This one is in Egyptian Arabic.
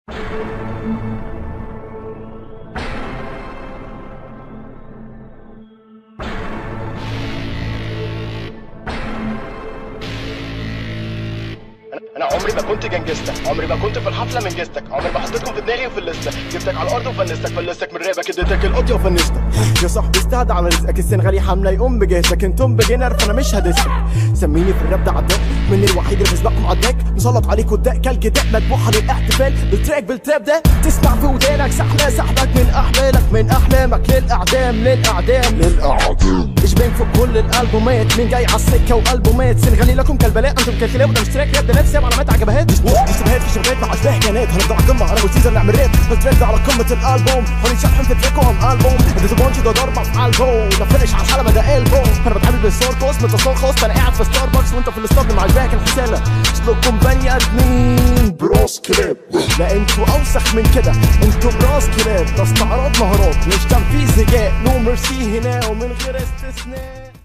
انا عمري ما كنت جنجستك عمري ما كنت في الحفله من جستك عمري ما حطيتكم في دماغي وفي الليسته جبتك على الارض وفنستك فلستك من رابك اديتك القضيه وفنستك يا صاحبي استهدى على رزقك السنغالي حمله يقوم بجهزك انتم بجنر فانا مش هدسك سميني في الراب ده عداك مني الوحيد اللي بسبقكم عداك مسلط عليكم الداء كالجداء مذبوحه للاحتفال بالتراك بالتراب ده تسمع في ودانك سحله سحبك من احلامك من احلامك للاعدام للاعدام للاعدام ايش بين في كل الالبومات مين جاي على السكه والبومات سنغالي لكم كالبلاء انتم كالكلاب وده مش تراك راب ده ناس ساب علامات عجبهات مش بوح دي شبهات في شبهات مع اشباه كانت هنفضل على القمه انا وسيزر نعمل راب التراك ده على قمه الالبوم حوالين شحن في تراكهم البوم اديتو بونش ده ضربه في البوم ده فينش على الحلبه ده البوم انا بتعامل بالسوركوس متصل خاص انا قاعد في ستاربكس وانت في الاستاد مع الباك الحساله اسلوبكم بني ادمين براس كلاب لا انتوا اوسخ من كده انتوا براس كلاب ده استعراض مهارات مش تنفيذ ذكاء نو ميرسي هنا ومن غير استثناء